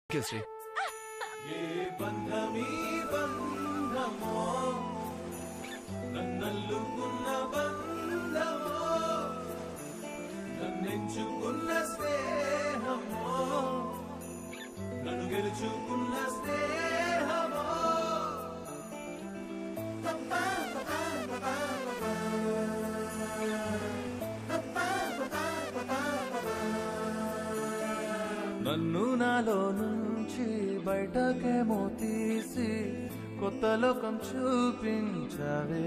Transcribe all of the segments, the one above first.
శ్రీ ఏ బంధమీ బంధమో నన్నల్లుకున్న బంధమో నన్నెంచుకున్న స్నేహమో నన్ను గెలుచుకున్న స్నేహమో నన్ను నాలో నుంచి బయటకేమో తీసి కొత్త లోకం చూపించవే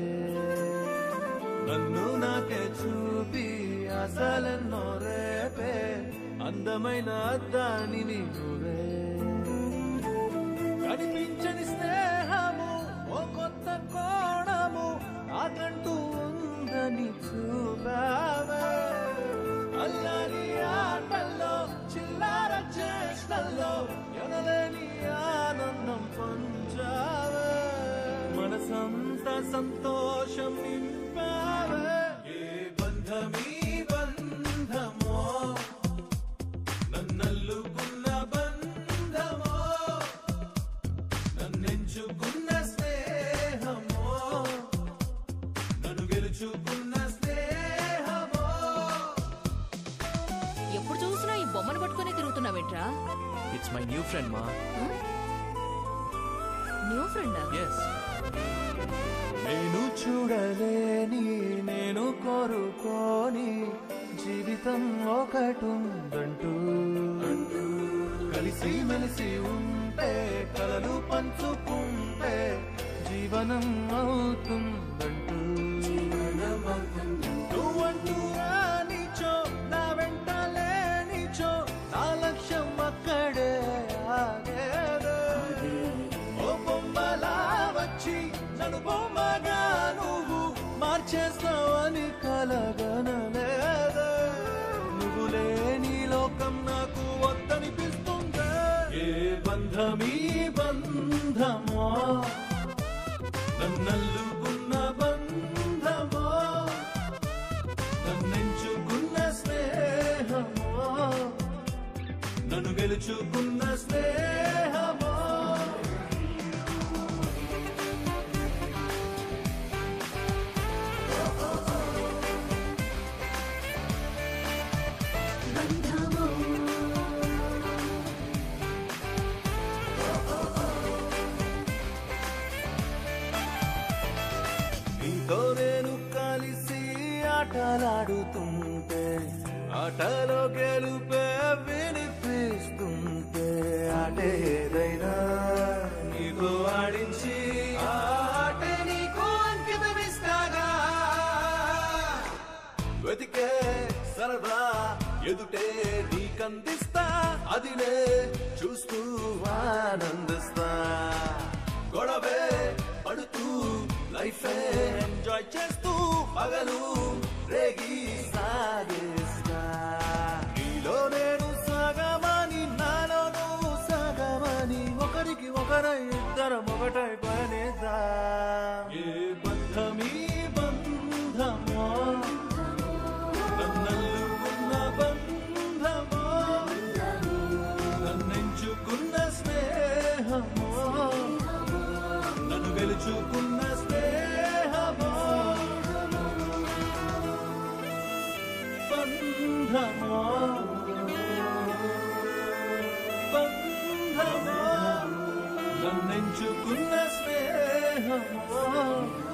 నన్ను నాకే చూపి అసలెన్నో రేపే అందమైన అద్దానివి నువ్వే కనిపించని స్నేహము ఓ కొత్త కోణము నాకంటూ ఉందని చూపావే అల్లాని ఆటల్లో చిల్లార చేష్టల్లో ఎనలేని ఆనందం పంచావే మనసంత సంతోషం నింపావే ఏ బంధమీ బంధమో నన్నల్లుకున్న బంధమో నన్నెంచుకున్న స్నేహమో నన్ను గెలుచుకున్న స్నేహమో ఎప్పుడు చూసినా ఈ బొమ్మను పట్టుకునే తిరుగుతున్నావేంట్రా ఇట్స్ మై న్యూ ఫ్రెండ్ మా న్యూ ఫ్రెండా ఎస్ నేను చూడలేని నేను కోరుకోని జీవితం ఒకటుందంటూ కలిసి మెలిసి ఉంటే కలలు పంచుకుంటే జీవనం అవుతుందంటూ నువ్వంటూ రానిచో నా వెంట లేనిచో నా లక్ష్యం అక్కడే ఆగేదే ఓ బొమ్మలా వచ్చి నన్ను బొమ్మగా నువ్వు మార్చేస్తావని కలగనలేదా నువ్వు లేని లోకం నాకు వద్దనిపిస్తుందే ఏ బంధమీ బంధమో నన్నల్లుకున్న బంధమో నన్నెంచుకున్న స్నేహమో నన్ను గెలుచుకున్న స్నేహమో నీతో నేను కలిసి ఆటలాడుతుంటే ఆటలో గెలుపే వినిపిస్తుంటే ఆట ఏదైనా నీతో ఆడించి ఆ ఆట నీకు అంకితమిస్తాగా వెతికే సరదా ఎదుటే నీకందిస్తా అదిలే చూస్తూ ఆనందిస్తా గొడవే పడుతూ లైఫ్ ఎంజాయ్ చేస్తూ పగలు రేగి సాగిస్తా నీలో నేను సగమని నాలో నువ్వు సగమని ఒకరికి ఒకరై ఇద్దరం ఒకటై పనిదా ఏ బంధమీ బంధమో నన్నల్లుకున్న బంధమో నన్నెంచుకున్న స్నేహమో నన్ను గెలుచుకున్న స్నేహమో బంధమో బంధమో నన్నెంచుకున్న స్నేహమో